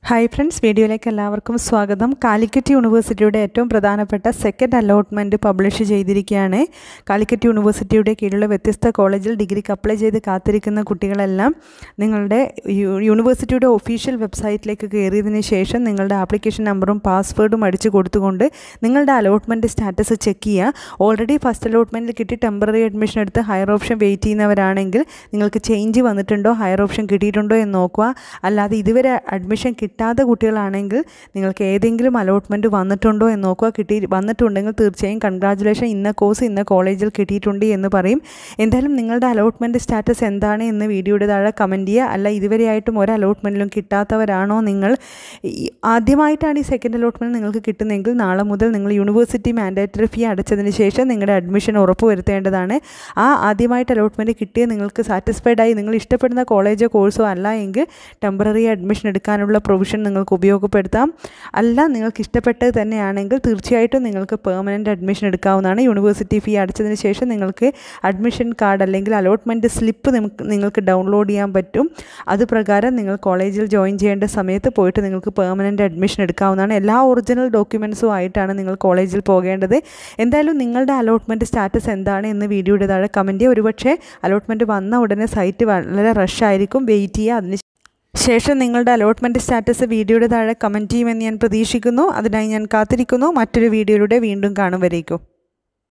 hi friends വീഡിയോയിലേക്ക് എല്ലാവർക്കും സ്വാഗതം കാലിക്കറ്റ് യൂണിവേഴ്സിറ്റിയുടെ ഏറ്റവും പ്രധാനപ്പെട്ട സെക്കൻഡ് അലോട്ട്മെൻറ്റ് പബ്ലിഷ് ചെയ്തിരിക്കുകയാണ് കാലിക്കറ്റ് യൂണിവേഴ്സിറ്റിയുടെ കീഴിലുള്ള വ്യത്യസ്ത കോളേജിൽ ഡിഗ്രിക്ക് അപ്ലൈ ചെയ്ത് കാത്തിരിക്കുന്ന കുട്ടികളെല്ലാം നിങ്ങളുടെ യു- യൂണിവേഴ്സിറ്റിയുടെ ഒഫീഷ്യൽ വെബ്സൈറ്റിലേക്ക് കയറിയതിന് ശേഷം നിങ്ങളുടെ ആപ്ലിക്കേഷൻ നമ്പറും പാസ്വേഡും അടിച്ചു കൊടുത്തുകൊണ്ട് നിങ്ങളുടെ അലോട്ട്മെൻറ്റ് സ്റ്റാറ്റസ് ചെക്ക് ചെയ്യുക ഓൾറെഡി ഫസ്റ്റ് അലോട്ട്മെൻറ്റിൽ കിട്ടി ടെമ്പററി അഡ്മിഷൻ എടുത്ത് ഹയർ ഓപ്ഷൻ വെയിറ്റ് ചെയ്യുന്നവരാണെങ്കിൽ നിങ്ങൾക്ക് ചേഞ്ച് വന്നിട്ടുണ്ടോ ഹയർ ഓപ്ഷൻ കിട്ടിയിട്ടുണ്ടോ എന്ന് നോക്കുക അല്ലാതെ ഇതുവരെ അഡ്മിഷൻ കിട്ടാത്ത കുട്ടികളാണെങ്കിൽ നിങ്ങൾക്ക് ഏതെങ്കിലും അലോട്ട്മെൻറ്റ് വന്നിട്ടുണ്ടോ എന്ന് നോക്കുക കിട്ടി വന്നിട്ടുണ്ടെങ്കിൽ തീർച്ചയായും കൺഗ്രാജുലേഷൻ ഇന്ന കോഴ്സ് ഇന്ന കോളേജിൽ കിട്ടിയിട്ടുണ്ട് എന്ന് പറയും എന്തായാലും നിങ്ങളുടെ അലോട്ട്മെൻറ്റ് സ്റ്റാറ്റസ് എന്താണ് എന്ന് വീഡിയോയുടെ താഴെ കമൻറ്റ് ചെയ്യുക അല്ല ഇതുവരെയായിട്ടും ഒരു അലോട്ട്മെൻറ്റിലും കിട്ടാത്തവരാണോ നിങ്ങൾ ഈ ആദ്യമായിട്ടാണ് ഈ സെക്കൻഡ് അലോട്ട്മെൻറ്റ് നിങ്ങൾക്ക് കിട്ടുന്നതെങ്കിൽ നാളെ മുതൽ നിങ്ങൾ യൂണിവേഴ്സിറ്റി മാൻഡേറ്ററി ഫീ അടച്ചതിന് ശേഷം നിങ്ങളുടെ അഡ്മിഷൻ ഉറപ്പ് വരുത്തേണ്ടതാണ് ആ ആദ്യമായിട്ട് അലോട്ട്മെൻറ്റ് കിട്ടിയ നിങ്ങൾക്ക് സാറ്റിസ്ഫൈഡ് ആയി നിങ്ങൾ ഇഷ്ടപ്പെടുന്ന കോളേജോ കോഴ്സോ അല്ല എങ്കിൽ ടെമ്പററി അഡ്മിഷൻ എടുക്കാനുള്ള പ്രൊവിഷൻ നിങ്ങൾക്ക് ഉപയോഗപ്പെടുത്താം അല്ല നിങ്ങൾക്ക് ഇഷ്ടപ്പെട്ടത് തന്നെയാണെങ്കിൽ തീർച്ചയായിട്ടും നിങ്ങൾക്ക് പെർമനൻറ്റ് അഡ്മിഷൻ എടുക്കാവുന്നതാണ് യൂണിവേഴ്സിറ്റി ഫീ അടച്ചതിന് ശേഷം നിങ്ങൾക്ക് അഡ്മിഷൻ കാർഡ് അല്ലെങ്കിൽ അലോട്ട്മെൻറ്റ് സ്ലിപ്പ് നിങ്ങൾക്ക് നിങ്ങൾക്ക് ഡൗൺലോഡ് ചെയ്യാൻ പറ്റും അത് പ്രകാരം നിങ്ങൾ കോളേജിൽ ജോയിൻ ചെയ്യേണ്ട സമയത്ത് പോയിട്ട് നിങ്ങൾക്ക് പെർമനൻറ്റ് അഡ്മിഷൻ എടുക്കാവുന്നതാണ് എല്ലാ ഒറിജിനൽ ഡോക്യുമെൻസും ആയിട്ടാണ് നിങ്ങൾ കോളേജിൽ പോകേണ്ടത് എന്തായാലും നിങ്ങളുടെ അലോട്ട്മെൻറ്റ് സ്റ്റാറ്റസ് എന്താണ് എന്ന് വീഡിയോയുടെ താഴെ കമൻറ്റ് ചെയ്യുക ഒരുപക്ഷെ അലോട്ട്മെൻറ്റ് വന്ന ഉടനെ സൈറ്റ് വളരെ റഷ് ആയിരിക്കും വെയിറ്റ് ചെയ്യുക അതിന് ശേഷം നിങ്ങളുടെ അലോട്ട്മെൻറ്റ് സ്റ്റാറ്റസ് വീഡിയോയുടെ താഴെ കമൻറ്റ് ചെയ്യുമെന്ന് ഞാൻ പ്രതീക്ഷിക്കുന്നു അതിനായി ഞാൻ കാത്തിരിക്കുന്നു മറ്റൊരു വീഡിയോയിലൂടെ വീണ്ടും കാണും വരേക്കും